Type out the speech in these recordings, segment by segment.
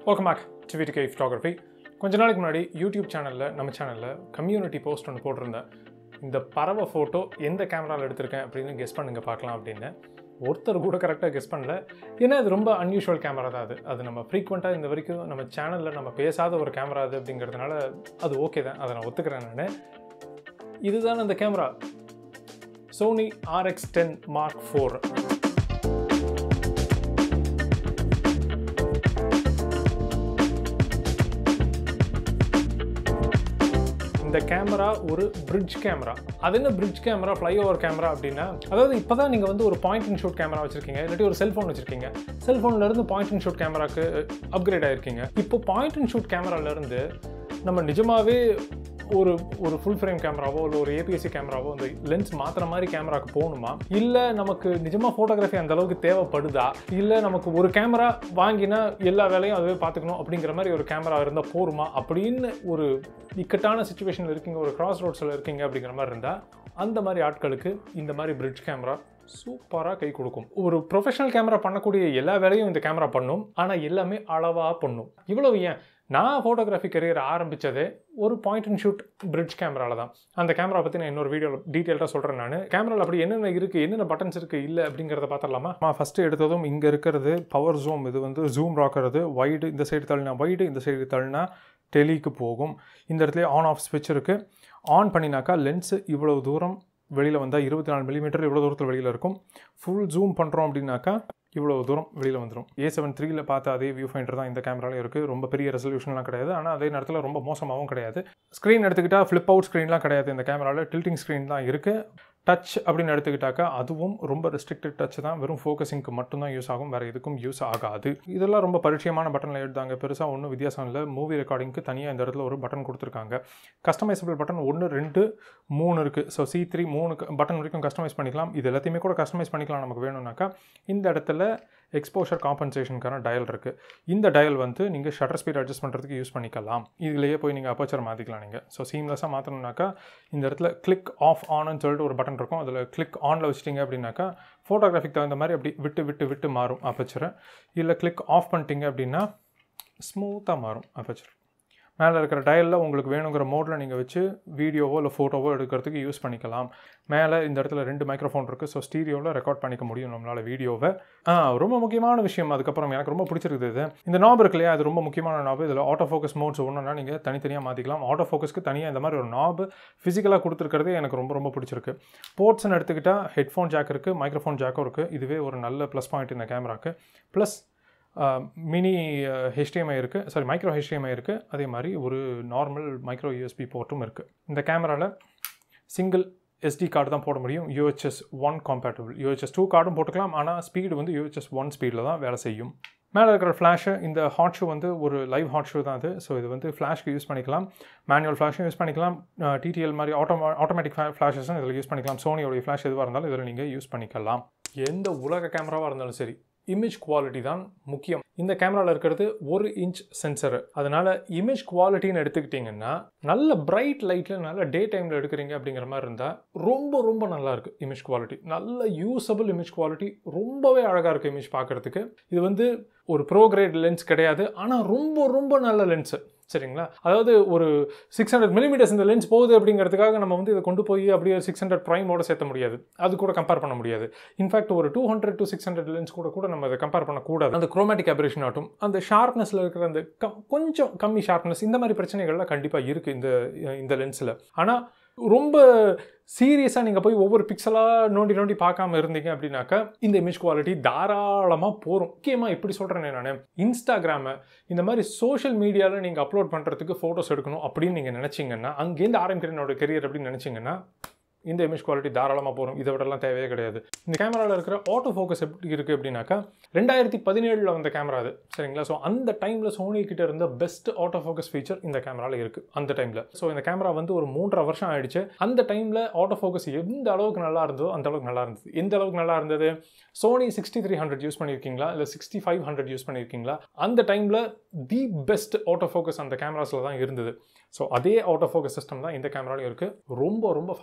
welcome back to VDK photography கொஞ்ச நாளைக்கு முன்னாடி யூடியூப் சேனலில் நம்ம சேனலில் கம்யூனிட்டி போஸ்ட் ஒன்று போட்டிருந்தேன் இந்த பறவை ஃபோட்டோ எந்த கேமராவில் எடுத்திருக்கேன் அப்படின்னு கெஸ் பண்ணுங்க பார்க்கலாம் அப்படின்னு ஒருத்தர் கூட கரெக்டாக கெஸ் பண்ணல ஏன்னா அது ரொம்ப அன்யூஷுவல் கேமரா தான் அது அது நம்ம ஃப்ரீக்வெண்ட்டாக இந்த வரைக்கும் நம்ம சேனலில் நம்ம பேசாத ஒரு கேமரா அது அப்படிங்கிறதுனால அது ஓகே தான் அதை நான் ஒத்துக்கிறேன் நான் இதுதான் அந்த camera Sony RX ten mark four இந்த கேமரா ஒரு பிரிட்ஜ் கேமரா அது என்ன பிரிட்ஜ் கேமரா ஃப்ளைஓவர் கேமரா அப்படின்னா அதாவது இப்போ தான் நீங்கள் வந்து ஒரு பாயிண்ட் அண்ட் ஷூட் கேமரா வச்சிருக்கீங்க இல்லாட்டி ஒரு செல்ஃபோன் வச்சிருக்கீங்க செல்ஃபோன்ல இருந்து பாயிண்ட் அண்ட் ஷூட் கேமராக்கு அப்கிரேட் ஆயிருக்கீங்க இப்போ பாயிண்ட் அண்ட் ஷூட் கேமரால இருந்து நம்ம நிஜமாவே ஒரு ஒரு ஃபுல் ஃப்ரேம் கேமராவோ இல்லை ஒரு ஏபிஎஸ்சி கேமராவோ அந்த லென்ஸ் மாத்திர மாதிரி கேமராக்கு போகணுமா இல்லை நமக்கு நிஜமாக ஃபோட்டோகிராஃபி அந்த அளவுக்கு தேவைப்படுதா இல்லை நமக்கு ஒரு கேமரா வாங்கினா எல்லா வேலையும் அதுவே பார்த்துக்கணும் அப்படிங்கிற மாதிரி ஒரு கேமரா இருந்தால் போருமா அப்படின்னு ஒரு இக்கட்டான சுச்சுவேஷனில் இருக்கீங்க ஒரு கிராஸ் ரோட்ஸில் இருக்கீங்க அப்படிங்கிற மாதிரி இருந்தால் அந்த மாதிரி ஆட்களுக்கு இந்த மாதிரி பிரிட்ஜ் கேமரா சூப்பராக கை கொடுக்கும் ஒரு ப்ரொஃபஷனல் கேமரா பண்ணக்கூடிய எல்லா வேலையும் இந்த கேமரா பண்ணும் ஆனால் எல்லாமே அளவாக பண்ணும் இவ்வளவு ஏன் நான் ஃபோட்டோகிராஃபி கரியர் ஆரம்பித்ததே ஒரு பாயிண்ட் அண்ட் ஷூட் பிரிட்ஜ் கேமராவில் தான் அந்த கேமரா பற்றி நான் இன்னொரு வீடியோ டீட்டெயிலாக சொல்கிறேன் நான் கேமராவில் அப்படி என்னென்ன இருக்குது என்னென்ன பட்டன்ஸ் இருக்குது இல்லை அப்படிங்கிறத பார்த்துடலாமா நான் ஃபஸ்ட்டு எடுத்ததும் இங்கே இருக்கிறது பவர் ஜூம் இது வந்து ஜூம் ராக்கிறது வைடு இந்த சைடு தள்ளினா வைடு இந்த சைடு தள்ளினா டெலிக்கு போகும் இந்த இடத்துல ஆன் ஆஃப் ஸ்விட்ச் இருக்குது ஆன் பண்ணினாக்கா லென்ஸு இவ்வளவு தூரம் வெளியில் வந்தால் இருபத்தி நாலு மில்லிமீட்டர் இவ்வளோ தூரத்தில் வெளியில் இருக்கும் ஃபுல் ஜூம் பண்ணுறோம் அப்படின்னாக்கா இவ்வளோ தூரம் வெளியில் வந்துடும் ஏ செவன் த்ரீல பார்த்த அதே வியூ ஃபைண்டர் தான் இந்த கேமராலையும் இருக்குது ரொம்ப பெரிய ரெசல்யூஷன்லாம் கிடையாது ஆனால் அதே நேரத்தில் ரொம்ப மோசமாகவும் கிடையாது ஸ்க்ரீன் எடுத்துக்கிட்டால் ஃப்ளிப் அவுட் ஸ்க்ரீன்லாம் கிடையாது இந்த கேமராவில் டில்ட்டிங் ஸ்க்ரீன் தான் இருக்குது டச் அப்படின்னு எடுத்துக்கிட்டாக்கா அதுவும் ரொம்ப ரெஸ்ட்ரிக்டட் டச் தான் வெறும் ஃபோக்கஸிங்க்கு மட்டும்தான் யூஸ் ஆகும் வேறு எதுக்கும் யூஸ் ஆகாது இதெல்லாம் ரொம்ப பரிச்சயமான பட்டனில் எழுதாங்க பெருசாக ஒன்றும் வித்தியாசம் இல்லை மூவி ரெக்கார்டிங்க்கு தனியாக இந்த இடத்துல ஒரு பட்டன் கொடுத்துருக்காங்க கஸ்டமைசபிள் பட்டன் ஒன்று ரெண்டு மூணு இருக்குது ஸோ சி த்ரீ மூணு பட்டன் வரைக்கும் கஸ்டமைஸ் பண்ணிக்கலாம் இது எல்லாத்தையுமே கூட கஸ்டமைஸ் பண்ணிக்கலாம் நமக்கு வேணும்னாக்கா இந்த இடத்துல எக்ஸ்போஷர் காம்பன்சேஷனுக்கான டயல் இருக்குது இந்த டயல் வந்து நீங்கள் ஷட்டர் ஸ்பீட் அட்ஜஸ்ட் பண்ணுறதுக்கு யூஸ் பண்ணிக்கலாம் இதுலேயே போய் நீங்கள் அப்பச்சர் மாற்றிக்கலாம் நீங்கள் ஸோ சீம்லெஸ்ஸாக மாற்றணும்னாக்கா இந்த இடத்துல கிளிக் ஆஃப் ஆன்னு சொல்லிட்டு ஒரு பட்டன் இருக்கும் அதில் கிளிக் ஆனில் வச்சிட்டிங்க அப்படின்னாக்கா ஃபோட்டோகிராஃபிக் தகுந்த மாதிரி அப்படி விட்டு விட்டு விட்டு மாறும் அப்பச்சரை இல்லை கிளிக் ஆஃப் பண்ணிட்டீங்க அப்படின்னா ஸ்மூத்தாக மாறும் அப்பச்சர் மேலே இருக்கிற டயலில் உங்களுக்கு வேணுங்கிற மோடில் நீங்கள் வச்சு வீடியோவோ இல்லை ஃபோட்டோவோ எடுக்கிறதுக்கு யூஸ் பண்ணிக்கலாம் மேலே இந்த இடத்துல ரெண்டு மைக்ரோஃபோன் இருக்குது ஸோ ஸ்டீரியோவில் ரெக்கார்ட் பண்ணிக்க முடியும் நம்மளால் வீடியோவை ஆ ரொம்ப முக்கியமான விஷயம் அதுக்கப்புறம் எனக்கு ரொம்ப பிடிச்சிருக்குது இது இந்த நாப் இருக்கு இல்லையா அது ரொம்ப முக்கியமான நாப் இதில் ஆட்டோ ஃபோக்கஸ் மோட்ஸ் ஒன்றுனா நீங்கள் தனித்தனியாக மாற்றிக்கலாம் ஆட்டோ ஃபோக்கஸ்க்கு தனியாக இந்த மாதிரி ஒரு நாப் ஃபிசிக்கலாக கொடுத்துருக்கிறதே எனக்கு ரொம்ப ரொம்ப பிடிச்சிருக்கு போர்ட்ஸ்னு எடுத்துக்கிட்டால் ஹெட்ஃபோன் ஜாக் இருக்குது மைக்ரோஃபோன் ஜாக்கும் இருக்குது இதுவே ஒரு நல்ல ப்ளஸ் பாயிண்ட் இந்த கேமராக்கு ப்ளஸ் மினி ஹெச்டிஎம்ஐ இருக்குது சாரி மைக்ரோ ஹெச்டிஎம்ஐ இருக்குது அதே மாதிரி ஒரு நார்மல் மைக்ரோ யூஎஸ்பி போர்ட்டும் இருக்குது இந்த கேமராவில் சிங்கிள் எஸ்டி கார்டு தான் போட முடியும் UHS one compatible UHS two கார்டும் போட்டுக்கலாம் ஆனால் ஸ்பீடு வந்து யூஹெச்எஸ் ஒன் ஸ்பீடில் தான் வேலை செய்யும் மேலே இருக்கிற ஃப்ளாஷு இந்த ஹாட் ஷூ வந்து ஒரு லைவ் ஹாட் ஷூ தான் அது ஸோ இது வந்து ஃப்ளாஷ்க்கு யூஸ் பண்ணிக்கலாம் மேனுவல் ஃப்ளாஷும் யூஸ் பண்ணிக்கலாம் டிடிஎல் மாதிரி ஆட்டோ ஆட்டோமேட்டிக் ஃப்ளாஷஸும் இதில் யூஸ் பண்ணிக்கலாம் சோனியோடைய ஃப்ளாஷ் எதுவாக இருந்தாலும் இதில் நீங்கள் யூஸ் பண்ணிக்கலாம் எந்த உலக கேமராவாக இருந்தாலும் சரி இமேஜ் குவாலிட்டி தான் முக்கியம் இந்த கேமராவில் இருக்கிறது ஒரு இன்ச் சென்சரு அதனால் இமேஜ் குவாலிட்டின்னு எடுத்துக்கிட்டிங்கன்னா நல்ல பிரைட் லைட்டில் நல்ல டே டைமில் எடுக்கிறீங்க அப்படிங்கிற மாதிரி இருந்தால் ரொம்ப ரொம்ப நல்லா இருக்குது இமேஜ் குவாலிட்டி நல்ல யூஸபிள் இமேஜ் குவாலிட்டி ரொம்பவே அழகாக இருக்குது இமேஜ் பார்க்குறதுக்கு இது வந்து ஒரு ப்ரோக்ரேட் லென்ஸ் கிடையாது ஆனால் ரொம்ப ரொம்ப நல்ல லென்ஸு சரிங்களா அதாவது ஒரு சிக்ஸ் ஹண்ட்ரட் மில்லிமீட்டர்ஸ் இந்த லென்ஸ் போகுது அப்படிங்கிறதுக்காக நம்ம வந்து இதை கொண்டு போய் அப்படியே சிக்ஸ் ஹண்ட்ரட் ப்ரைமோட சேர்த்த முடியாது அது கூட கம்பேர் பண்ண முடியாது இன்ஃபேக்ட் ஒரு two hundred to six hundred lens கூட கூட நம்ம அதை கம்பேர் பண்ணக்கூடாது அந்த குரோமேட்டிக் அபரேஷன் ஆட்டும் அந்த ஷார்ப்னஸில் இருக்கிற அந்த கொஞ்சம் கம்மி ஷார்ப்னஸ் இந்த மாதிரி பிரச்சனைகள்லாம் கண்டிப்பாக இருக்குது இந்த இந்த லென்ஸில் ஆனால் ரொம்ப சீரியஸாக நீங்கள் போய் ஒவ்வொரு பிக்சலாக நோண்டி நோண்டி பார்க்காம இருந்தீங்க அப்படின்னாக்கா இந்த இமேஜ் குவாலிட்டி தாராளமாக போகும் முக்கியமாக எப்படி சொல்கிறேன் நான் இன்ஸ்டாகிராமை இந்த மாதிரி சோஷியல் மீடியாவில் நீங்கள் அப்லோட் பண்ணுறதுக்கு ஃபோட்டோஸ் எடுக்கணும் அப்படின்னு நீங்கள் நினச்சிங்கன்னா அங்கேருந்து ஆரம்பிக்கிற என்னோட கெரியர் அப்படின்னு நினச்சிங்கன்னா இந்த இமேஜ் குவாலிட்டி தாராளமாக போகும் இதை விடலாம் தேவையே கிடையாது இந்த கேமராவில் இருக்கிற ஆட்டோ ஃபோக்கஸ் எப்படி இருக்குது அப்படின்னாக்கா ரெண்டாயிரத்தி பதினேழில் வந்த கேமரா அது சரிங்களா ஸோ அந்த டைமில் சோனி கிட்ட இருந்த பெஸ்ட் ஆட்டோ ஃபோக்கஸ் ஃபீச்சர் இந்த கேமராவில் இருக்குது அந்த டைமில் ஸோ இந்த கேமரா வந்து ஒரு மூன்றரை வருஷம் ஆயிடுச்சு அந்த டைமில் ஆட்டோ ஃபோக்கஸ் எந்த அளவுக்கு நல்லா இருந்ததோ அந்த அளவுக்கு நல்லா இருந்தது எந்த அளவுக்கு நல்லா இருந்தது Sony sixty three hundred use பண்ணியிருக்கீங்களா இல்லை சிக்ஸ்டி ஃபைவ் ஹண்ட்ரட் யூஸ் பண்ணியிருக்கீங்களா அந்த டைமில் தி பெஸ்ட் ஆட்டோ ஃபோக்கஸ் அந்த கேமராஸில் தான் இருந்தது ஸோ அதே ஆட்டோ ஃபோக்கஸ் சிஸ்டம் தான் இந்த கேமராலையும் இருக்குது ரொம்ப ரொம்ப ஃபாஸ்ட்டாக இருக்குது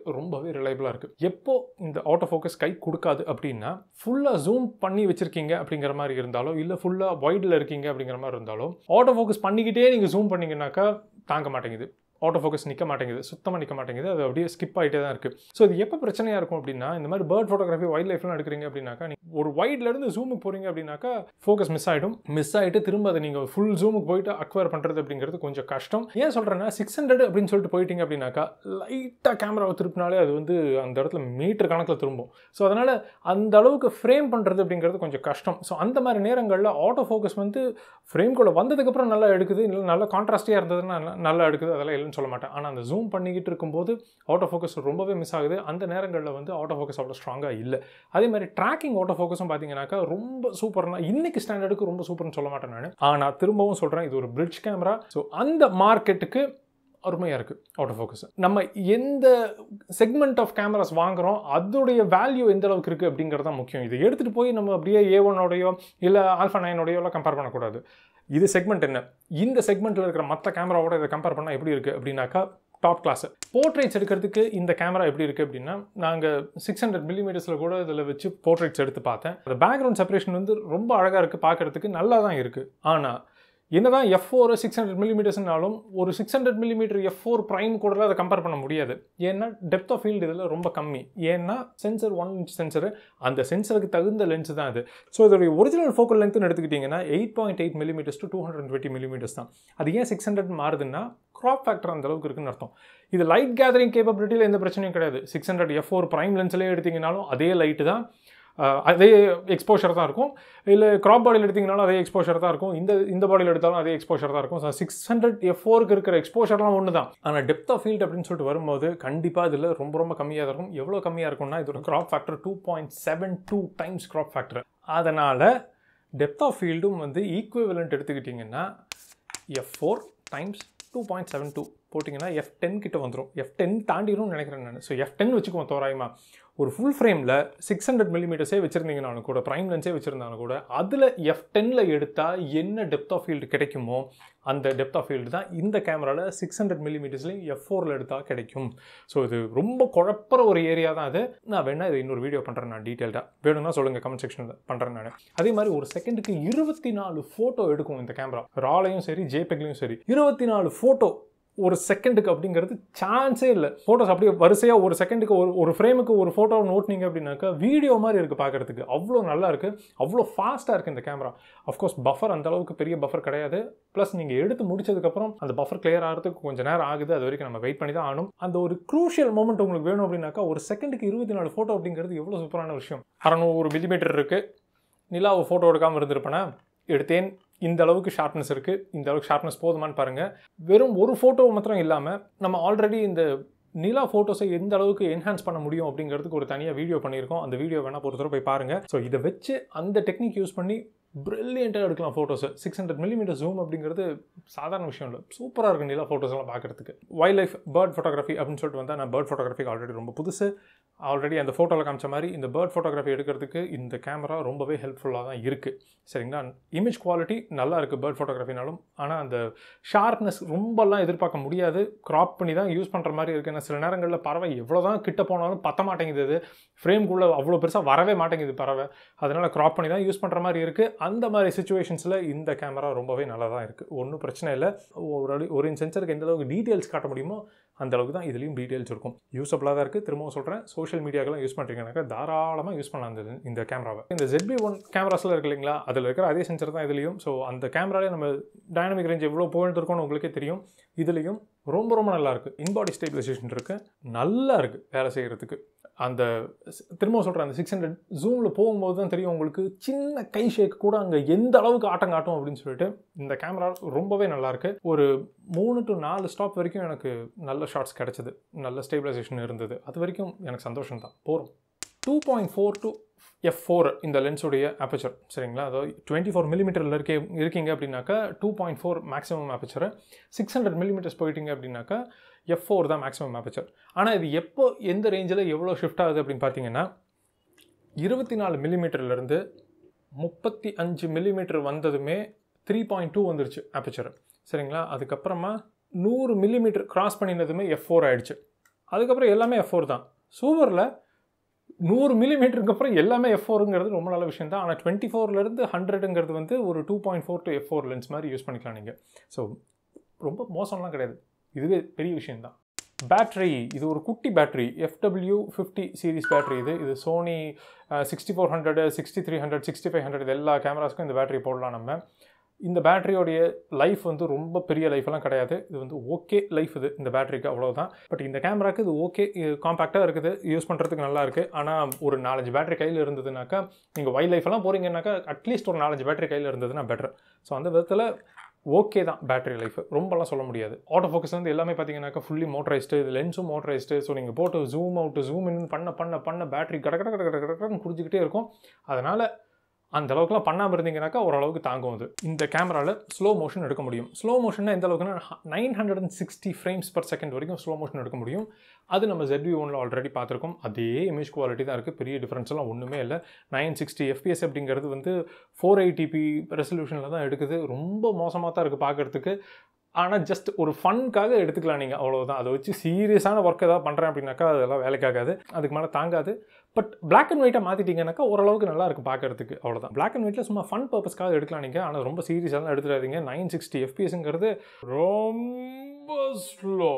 ரொம்பவே ரிலையபிளாக இருக்குது எப்போ இந்த ஆட்டோ ஃபோக்கஸ் கை கொடுக்காது அப்படின்னா ஃபுல்லாக ஜூம் பண்ணி வச்சுருக்கீங்க அப்படிங்கிற மாதிரி இருந்தாலோ இல்லை ஃபுல்லாக வைடில் இருக்கீங்க அப்படிங்கிற மாதிரி இருந்தாலோ ஆட்டோ ஃபோக்கஸ் பண்ணிக்கிட்டே நீங்கள் ஜூம் பண்ணிங்கனாக்கா தாங்க மாட்டேங்குது ஆட்டோ ஃபோக்கஸ் நிற்க மாட்டேங்குது சுத்தமாக நிற்க மாட்டேங்குது அது அப்படியே ஸ்கிப் ஆகிட்டே தான் இருக்குது ஸோ இது எப்போ பிரச்சனையாக இருக்கும் அப்படின்னா இந்த மாதிரி பேர்ட் ஃபோட்டோகிராஃபி வைல்ட் லைஃப்லாம் எடுக்கிறீங்க அப்படின்னாக்கா நீங்கள் ஒரு வைட்லேருந்து ஜூமுக்கு போகிறீங்க அப்படின்னாக்கா ஃபோக்கஸ் மிஸ் ஆகிடும் மிஸ் ஆகிட்டு திரும்ப அதை நீங்கள் ஃபுல் ஜூமுக்கு போயிட்டு அக்வயர் பண்ணுறது அப்படிங்கிறது கொஞ்சம் கஷ்டம் ஏன் சொல்கிறேன்னா சிக்ஸ் ஹண்ட்ரட் அப்படின்னு சொல்லிட்டு போயிட்டீங்க அப்படின்னாக்கா லைட்டாக கேமராவை திருப்பினாலே அது வந்து அந்த இடத்துல மீட்டர் கணக்கில் திரும்பும் ஸோ அதனால் அந்த அளவுக்கு ஃப்ரேம் பண்ணுறது அப்படிங்கிறது கொஞ்சம் கஷ்டம் ஸோ அந்த மாதிரி நேரங்களில் ஆட்டோ ஃபோக்கஸ் வந்து ஃப்ரேம்குள்ளே வந்ததுக்கப்புறம் நல்லா எடுக்குது இல்லை நல்லா கான்ட்ராஸ்டியாக இருந்ததுன்னா நல்லா- நல்லா எடுக்குது அதெல்லாம் இல்லைன்னு சொல்ல மாட்டேன் ஆனால் அந்த ஜூம் பண்ணிக்கிட்டு இருக்கும்போது ஆட்டோ ஃபோக்கஸ் ரொம்பவே மிஸ் ஆகுது அந்த நேரங்களில் வந்து ஆட்டோ ஃபோக்கஸ் அவ்வளோ ஸ்ட்ராங்காக இல்லை அதே மாதிரி ட்ராக்கிங் ஆட்டோ ஃபோக்கஸும் பார்த்தீங்கன்னாக்கா ரொம்ப சூப்பர்னா இன்னைக்கு ஸ்டாண்டர்டுக்கு ரொம்ப சூப்பர்னு சொல்ல மாட்டேன் நான் ஆனால் திரும்பவும் சொல்கிறேன் இது ஒரு பிரிட்ஜ் கேமரா ஸோ அந்த மார்க்கெட்டுக்கு அருமையாக இருக்குது ஆட்டோ ஃபோக்கஸ் நம்ம எந்த செக்மெண்ட் ஆஃப் கேமராஸ் வாங்குறோம் அதோடைய வேல்யூ எந்த அளவுக்கு இருக்குது அப்படிங்கிறது தான் முக்கியம் இதை எடுத்துகிட்டு போய் நம்ம அப்படியே ஏ ஒன்னோடையோ இல்லை ஆல்ஃபா நைனோடையோலாம் கம்பேர் பண்ணக்கூடாது இது செக்மெண்ட் என்ன இந்த செக்மெண்ட்டில் இருக்கிற மற்ற கேமராவோட இதை கம்பேர் பண்ணால் எப்படி இருக்குது அப்படின்னாக்கா டாப் கிளாஸ் போர்ட்ரேட்ஸ் எடுக்கிறதுக்கு இந்த கேமரா எப்படி இருக்குது அப்படின்னா நாங்கள் சிக்ஸ் ஹண்ட்ரட் மில்லிமீட்டர்ஸில் கூட இதில் வச்சு போர்ட்ரேட்ஸ் எடுத்து பார்த்தேன் அந்த பேக்ரவுண்ட் செப்பரேஷன் வந்து ரொம்ப அழகாக இருக்குது பார்க்குறதுக்கு நல்லா தான் இருக்குது ஆனால் என்னதான் எஃப் ஃபோர் சிக்ஸ் ஹண்ட்ரட் மில்லிமீட்டர்ஸ்னாலும் ஒரு six hundred millimetre F four prime கூட அதை கம்பேர் பண்ண முடியாது ஏன்னா டெப்த் ஆஃப் ஃபீல்டு இதில் ரொம்ப கம்மி ஏன்னா சென்சர் ஒன் இன்ச் சென்சரு அந்த சென்சருக்கு தகுந்த லென்ஸ் தான் அது ஸோ இதோடைய ஒரிஜினல் ஃபோக்கல் லென்த்னு எடுத்துக்கிட்டிங்கன்னா eight point eight millimetres to two hundred twenty millimetres தான் அது ஏன் சிக்ஸ் ஹண்ட்ரட் மாறுதுன்னா க்ராப் ஃபேக்டர் அந்த அளவுக்கு இருக்குன்னு அர்த்தம் இது லைட் கேதரிங் கேப்பபிலிட்டியில் எந்த பிரச்சனையும் கிடையாது six hundred F four prime லென்ஸ்லேயே எடுத்தீங்கனாலும் அதே லைட்டு தான் அஹ், அதே எக்ஸ்போஷர் தான் இருக்கும் இல்லை க்ராப் பாடியில் எடுத்தீங்கனாலும் அதே எக்ஸ்போஷர் தான் இருக்கும் இந்த இந்த பாடியில் எடுத்தாலும் அதே எக்ஸ்போஷர் தான் இருக்கும் ஸோ சிக்ஸ் ஹண்ட்ரட் எஃப் ஃபோருக்கு இருக்கிற எக்ஸ்போஷர்லாம் ஒன்று தான் ஆனால் டெப்த் ஆஃப் ஃபீல்ட் அப்படின்னு சொல்லிட்டு வரும்போது கண்டிப்பாக இதில் ரொம்ப ரொம்ப கம்மியாக தான் இருக்கும் எவ்வளோ கம்மியாக இருக்கும்னா இதோட crop factor two point seven two times crop factor அதனால் டெப்த் ஆஃப் ஃபீல்டும் வந்து ஈக்குவலண்ட் எடுத்துக்கிட்டிங்கன்னா F four times two point seven two போட்டிங்கன்னா எஃப் டென் கிட்ட வந்துடும் எஃப் டென் தாண்டிடும்னு நினைக்கிறேன் நான் ஸோ எஃப் டென் வச்சுக்குவோம் தோராயமா ஒரு ஃபுல் ஃப்ரேமில் சிக்ஸ் ஹண்ட்ரட் மில்லிமீட்டர்ஸே வச்சுருந்தீங்கனாலும் கூட ப்ரைம் லென்ஸே வச்சுருந்தாலும் கூட அதில் எஃப் டென்னில் எடுத்தால் என்ன டெப்த் ஆஃப் ஃபீல்டு கிடைக்குமோ அந்த டெப்த் ஆஃப் ஃபீல்டு தான் இந்த கேமராவில் சிக்ஸ் ஹண்ட்ரட் மில்லிமீட்டர்ஸ்லையும் எஃப் ஃபோரில் எடுத்தால் கிடைக்கும் ஸோ இது ரொம்ப குழப்புற ஒரு ஏரியா தான் அது நான் வேணா இது இன்னொரு வீடியோ பண்ணுறேன் நான் டீட்டெயில்டாக வேணும்னா சொல்லுங்கள் கமெண்ட் செக்ஷனில் பண்ணுறேன் நான் அதே மாதிரி ஒரு செகண்டுக்கு இருபத்தி நாலு ஃபோட்டோ எடுக்கும் இந்த கேமரா ராலையும் சரி ஜேபெக்லையும் சரி இருபத்தி நாலு ஃபோட்டோ ஒரு செகண்டுக்கு அப்படிங்கிறது சான்ஸே இல்லை ஃபோட்டோஸ் அப்படியே வரிசையாக ஒரு செகண்டுக்கு ஒரு ஒரு ஃப்ரேமுக்கு ஒரு ஃபோட்டோ நோட்னீங்க அப்படின்னாக்கா வீடியோ மாதிரி இருக்குது பார்க்குறதுக்கு அவ்வளோ நல்லா இருக்குது அவ்வளோ ஃபாஸ்ட்டாக இருக்குது இந்த கேமரா அஃப்கோர்ஸ் பஃபர் அந்த அளவுக்கு பெரிய பஃபர் கிடையாது ப்ளஸ் நீங்கள் எடுத்து முடிச்சதுக்கப்புறம் அந்த பஃபர் கிளியர் ஆகிறதுக்கு கொஞ்சம் நேரம் ஆகுது அது வரைக்கும் நம்ம வெயிட் பண்ணி தான் ஆகணும் அந்த ஒரு க்ரூஷியல் மூமெண்ட் உங்களுக்கு வேணும் அப்படின்னாக்கா ஒரு செகண்டுக்கு இருபத்தி நாலு ஃபோட்டோ அப்படிங்கிறது எவ்வளோ சூப்பரான விஷயம் அறநூறு மில்லிமீட்டர் இருக்குது நிலாவை ஃபோட்டோ எடுக்காமல் இருந்திருப்பேனா எடுத்தேன் இந்த அளவுக்கு ஷார்ப்னஸ் இருக்குது இந்த அளவுக்கு ஷார்ப்னஸ் போதுமான்னு பாருங்கள் வெறும் ஒரு ஃபோட்டோ மாத்திரம் இல்லாமல் நம்ம ஆல்ரெடி இந்த நிலா ஃபோட்டோஸை எந்த அளவுக்கு என்ஹான்ஸ் பண்ண முடியும் அப்படிங்கிறதுக்கு ஒரு தனியாக வீடியோ பண்ணியிருக்கோம் அந்த வீடியோ வேணால் ஒரு தடவை போய் பாருங்கள் ஸோ இதை வச்சு அந்த டெக்னிக் யூஸ் பண்ணி ப்ரில்லியண்ட்டாக எடுக்கலாம் photos six hundred millimetre zoom அப்படிங்கிறது சாதாரண விஷயம் இல்லை சூப்பராக இருக்கும் நிலா ஃபோட்டோஸ் எல்லாம் பார்க்குறதுக்கு வைல்ட் லைஃப் பேர்ட் ஃபோட்டோகிராஃபி அப்படின்னு சொல்லிட்டு வந்தால் நான் பேர்ட் ஃபோட்டோகிராஃபிக்கு ஆல்ரெடி ரொம்ப புதுசு ஆல்ரெடி அந்த ஃபோட்டோவில் காமிச்ச மாதிரி இந்த பேர்ட் ஃபோட்டோகிராஃபி எடுக்கிறதுக்கு இந்த கேமரா ரொம்பவே ஹெல்ப்ஃபுல்லாக தான் இருக்குது சரிங்களா இமேஜ் குவாலிட்டி நல்லா இருக்குது பேர்ட் ஃபோட்டோகிராஃபினாலும் ஆனால் அந்த ஷார்ப்னஸ் ரொம்பலாம் எதிர்பார்க்க முடியாது க்ராப் பண்ணி தான் யூஸ் பண்ணுற மாதிரி இருக்குது ஏன்னா சில நேரங்களில் பறவை எவ்வளோ தான் கிட்ட போனாலும் பத்த மாட்டேங்குது இது ஃப்ரேம்குள்ளே அவ்வளோ பெருசாக வரவே மாட்டேங்குது பறவை அதனால் க்ராப் பண்ணி தான் யூஸ் பண்ணுற மாதிரி இருக்குது அந்த மாதிரி சுச்சுவேஷன்ஸில் இந்த கேமரா ரொம்பவே நல்லா தான் இருக்குது ஒன்றும் பிரச்சனை இல்லை ஒரு அடி ஒரு சென்சருக்கு எந்த அளவுக்கு டீட்டெயில்ஸ் காட்ட முடியுமோ அந்த அளவுக்கு தான் இதுலேயும் டீட்டெயில்ஸ் இருக்கும் யூஸ்ஃபுல்லாக தான் இருக்குது திரும்பவும் சொல்கிறேன் சோஷியல் மீடியாக்கெல்லாம் யூஸ் பண்ணுறீங்கனாக்கா தாராளமாக யூஸ் பண்ணலாம் இந்த இந்த கேமராவை இந்த ZB ஒன் கேமராஸில் இருக்கு இல்லைங்களா அதில் இருக்கிற அதே சென்சர் தான் இதுலேயும் ஸோ அந்த கேமராலே நம்ம டைனமிக் ரேஞ்ச் எவ்வளோ போயிருக்கோம்னு உங்களுக்கே தெரியும் இதுலேயும் ரொம்ப ரொம்ப நல்லா இருக்குது இன்பாடி ஸ்டேபிலைசேஷன் இருக்குது நல்லா இருக்குது வேலை செய்கிறதுக்கு அந்த ஸ்- திரும்ப சொல்கிறேன் அந்த சிக்ஸ் ஹண்ட்ரட் ஜூமில் போகும்போது தான் தெரியும் உங்களுக்கு சின்ன கை ஷேக் கூட அங்கே எந்த அளவுக்கு ஆட்டம் காட்டும் அப்படின்னு சொல்லிட்டு இந்த கேமரா ரொம்பவே நல்லா இருக்கு ஒரு மூணு டு நாலு ஸ்டாப் வரைக்கும் எனக்கு நல்ல ஷார்ட்ஸ் கிடைச்சது நல்ல ஸ்டேபிளைசேஷன் இருந்தது அது வரைக்கும் எனக்கு சந்தோஷம் தான் போகிறோம் two point four to F four இந்த லென்ஸுடைய அபச்சர் சரிங்களா அதாவது டுவெண்ட்டி ஃபோர் மில்லிமீட்டரில் இருக்கே இருக்கீங்க அப்படின்னாக்கா two point four maximum aperture six hundred millimetres போயிட்டீங்க அப்படின்னாக்கா எஃப் ஃபோர் தான் மேக்ஸிமம் அபச்சர் ஆனால் இது எப்போ எந்த ரேஞ்சில் எவ்வளோ ஷிஃப்ட் ஆகுது அப்படின்னு பார்த்தீங்கன்னா இருபத்தி நாலு மில்லிமீட்டர்லேருந்து முப்பத்தி அஞ்சு மில்லிமீட்டர் வந்ததுமே த்ரீ பாயிண்ட் டூ வந்துருச்சு அபச்சர் சரிங்களா அதுக்கப்புறமா நூறு மில்லிமீட்டர் கிராஸ் பண்ணினதுமே எஃப் ஃபோர் ஆயிடுச்சு அதுக்கப்புறம் எல்லாமே எஃப் ஃபோர் தான் சூப்பரில் நூறு மில்லிமீட்டருக்கு அப்புறம் எல்லாமே எஃப் ஃபோருங்கிறது ரொம்ப நல்ல விஷயம் தான் ஆனால் டுவெண்ட்டி ஃபோர்லேருந்து ஹண்ட்ரடுங்கிறது வந்து ஒரு two point four to F four lens மாதிரி யூஸ் பண்ணிக்கலாம் நீங்கள் ஸோ ரொம்ப மோசம்லாம் கிடையாது இதுவே பெரிய விஷயம்தான் பேட்ரி இது ஒரு குட்டி battery FW fifty series battery இது இது Sony sixty four hundred sixty three hundred sixty five hundred இது எல்லா கேமராஸ்க்கும் இந்த பேட்டரி போடலாம் நம்ம இந்த பேட்டரியோடைய லைஃப் வந்து ரொம்ப பெரிய லைஃப்லாம் கிடையாது இது வந்து ஓகே லைஃப் இது இந்த பேட்டரிக்கு அவ்வளோதான் பட் இந்த கேமராக்கு இது ஓகே காம்பேக்டாக இருக்குது யூஸ் பண்ணுறதுக்கு நல்லா இருக்குது ஆனால் ஒரு நாலஞ்சு பேட்டரி கையில் இருந்ததுனாக்கா நீங்கள் வைல்ட் லைஃப்லாம் போகிறீங்கன்னாக்கா அட்லீஸ்ட் ஒரு நாலஞ்சு பேட்டரி கையில் இருந்ததுன்னா பெட்டர் ஸோ அந்த விதத்தில் ஓகே தான் பேட்டரி லைஃப் ரொம்பலாம் சொல்ல முடியாது ஆட்டோ ஃபோக்கஸ் வந்து எல்லாமே பார்த்தீங்கன்னாக்கா ஃபுல்லி மோட்டரைஸ்டு இது லென்ஸும் மோட்டரைஸ்டு ஸோ நீங்கள் போட்டு ஜூம் அவுட் ஜூம் இன் பண்ண பண்ண பண்ண பேட்டரி கட கட கட கட கடன்னு குடிச்சிக்கிட்டே இருக்கும் அதனால் அந்த அளவுக்குலாம் பண்ணாமல் இருந்தீங்கன்னாக்கா ஓரளவுக்கு தாங்கும் அது இந்த கேமராவில் ஸ்லோ மோஷன் எடுக்க முடியும் ஸ்லோ மோஷன்னா எந்த அளவுக்குன்னா nine hundred and sixty frames per second வரைக்கும் ஸ்லோ மோஷன் எடுக்க முடியும் அது நம்ம ZV ஒன்ல ஆல்ரெடி பார்த்துருக்கோம் அதே இமேஜ் குவாலிட்டி தான் இருக்குது பெரிய டிஃப்ரென்ஸ் எல்லாம் ஒன்றுமே இல்லை நைன் சிக்ஸ்டி எஃபிஎஸ் அப்படிங்கிறது வந்து ஃபோர் எயிட்டிபி ரெசல்யூஷனில் தான் எடுக்குது ரொம்ப மோசமாக தான் இருக்குது பார்க்குறதுக்கு ஆனால் ஜஸ்ட் ஒரு ஃபன்க்காக எடுத்துக்கலாம் நீங்கள் அவ்வளோதான் அதை வச்சு சீரியஸான ஒர்க் ஏதாவது பண்ணுறேன் அப்படின்னாக்கா அதெல்லாம் வேலைக்காகாது அதுக்கு மேலே தாங்காது பட் பிளாக் அண்ட் ஒயிட்டாக மாற்றிட்டீங்கன்னாக்கா ஓரளவுக்கு நல்லா இருக்கும் பார்க்கறதுக்கு அவ்வளோதான் பிளாக் அண்ட் ஒயிட்டில் சும்மா ஃபன் பர்பஸ்க்காக எடுக்கலாம் நீங்கள் ஆனால் ரொம்ப சீரியஸாலாம் எடுத்துடாதீங்க நைன் சிக்ஸ்டி எஃபிஎஸ்ங்கிறது ரொம்ப ஸ்லோ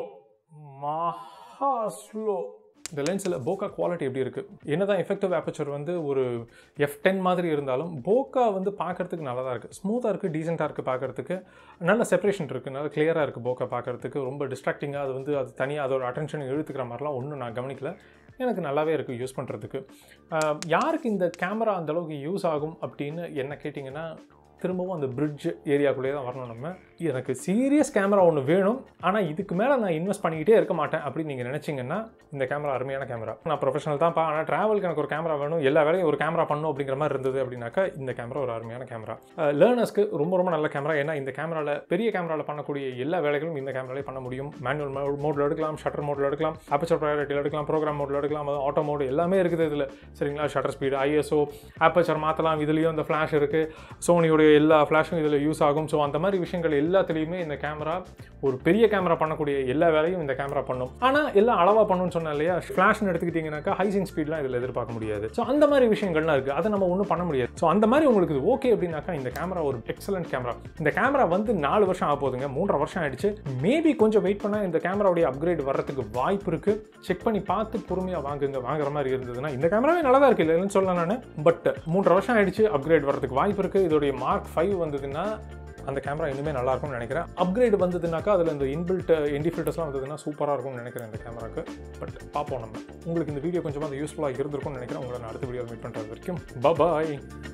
மஹா ஸ்லோ இந்த லென்ஸில் போக்கா குவாலிட்டி எப்படி இருக்குது என்னதான் எஃபெக்டிவ் ஆப்பச்சர் வந்து ஒரு எஃப் டென் மாதிரி இருந்தாலும் போக்கா வந்து பார்க்கறதுக்கு நல்லா தான் இருக்குது ஸ்மூத்தாக இருக்குது டீசெண்டாக இருக்குது பார்க்கறதுக்கு நல்ல செப்பரேஷன் இருக்குது நல்ல கிளியராக இருக்குது போக்கா பார்க்கறதுக்கு ரொம்ப டிஸ்ட்ராக்டிங்காக அது வந்து அது தனியாக அதோட அட்டென்ஷன் இழுத்துக்கிற மாதிரிலாம் ஒன்றும் நான் கவனிக்கல எனக்கு நல்லாவே இருக்குது யூஸ் பண்ணுறதுக்கு யாருக்கு இந்த கேமரா அந்தளவுக்கு யூஸ் ஆகும் அப்படின்னு என்ன கேட்டிங்கன்னா திரும்பவும் அந்த பிரிட்ஜ் ஏரியாக்குள்ளேயே தான் வரணும் நம்ம எனக்கு சீரியஸ் கேமரா ஒன்று வேணும் ஆனால் இதுக்கு மேலே நான் இன்வெஸ்ட் பண்ணிக்கிட்டே இருக்க மாட்டேன் அப்படின்னு நீங்கள் நினச்சிங்கன்னா இந்த கேமரா அருமையான கேமரா நான் ப்ரொஃபஷனல் தான்ப்பா ஆனால் ட்ராவலுக்கு எனக்கு ஒரு கேமரா வேணும் எல்லா வேலையும் ஒரு கேமரா பண்ணும் அப்படிங்கிற மாதிரி இருந்தது அப்படின்னாக்கா இந்த கேமரா ஒரு அருமையான கேமரா லேர்னர்ஸ்க்கு ரொம்ப ரொம்ப நல்ல கேமரா ஏன்னா இந்த கேமராவில் பெரிய கேமராவில் பண்ணக்கூடிய எல்லா வேலைகளும் இந்த கேமராலே பண்ண முடியும் மேனுவல் மோடில் எடுக்கலாம் ஷட்டர் மோடில் எடுக்கலாம் அப்பச்சர் ப்ரையாரிட்டியில் எடுக்கலாம் ப்ரோக்ராம் மோடில் எடுக்கலாம் அது ஆட்டோ மோடு எல்லாமே இருக்குது இதில் சரிங்களா ஷட்டர் ஸ்பீடு ஐஎஸ்ஓ ஆப்பச்சர் மாற்றலாம் இதுலேயும் இந்த ஃப்ளாஷ் இருக்குது சோனியோடைய எல்லா ஃப்ளாஷும் இதில் யூஸ் ஆகும் ஸோ அந்த மாதிரி விஷயங்கள் எல்லாத்துலேயுமே இந்த கேமரா ஒரு பெரிய கேமரா பண்ணக்கூடிய எல்லா வேலையும் இந்த கேமரா பண்ணும் ஆனால் எல்லாம் அளவாக பண்ணுன்னு சொன்னேன் இல்லையா ஃப்ளாஷ்னு எடுத்துக்கிட்டிங்கனாக்கா ஹைசிங் ஸ்பீட்லாம் இதில் எதிர்பார்க்க முடியாது ஸோ அந்த மாதிரி விஷயங்கள்லாம் இருக்குது அதை நம்ம ஒன்றும் பண்ண முடியாது ஸோ அந்த மாதிரி உங்களுக்கு இது ஓகே அப்படின்னாக்கா இந்த கேமரா ஒரு எக்ஸலண்ட் கேமரா இந்த கேமரா வந்து நாலு வருஷம் ஆக போகுதுங்க மூன்றரை வருஷம் ஆயிடுச்சு மேபி கொஞ்சம் வெயிட் பண்ணால் இந்த கேமராவுடைய அப்கிரேட் வர்றதுக்கு வாய்ப்பு இருக்குது செக் பண்ணி பார்த்து பொறுமையாக வாங்குங்க வாங்குற மாதிரி இருந்ததுன்னா இந்த கேமராவே நல்லா தான் இருக்குது இல்லைன்னு சொல்லலாம் நான் பட் மூன்றரை வருஷம் ஆயிடுச்சு அப்கிரேட் வரதுக்கு வாய்ப்பு இருக்குது இதோடைய மார்க் ஃபைவ் வந்ததுன்னா அந்த கேமரா இனிமே நல்லா இருக்கும்னு நினைக்கிறேன் அப்கிரேட் வந்ததுனாக்கா அதில் இந்த இன்பில்ட் என்டி ஃபில்டர்ஸ்லாம் வந்ததுன்னா சூப்பராக இருக்கும்னு நினைக்கிறேன் இந்த கேமராக்கு பட் பார்ப்போம் நம்ம உங்களுக்கு இந்த வீடியோ கொஞ்சமாக யூஸ்ஃபுல்லாக இருந்திருக்கும்னு நினைக்கிறேன் உங்களை நான் அடுத்த வீடியோ மீட் பண்ணுறது வரைக்கும் பாய்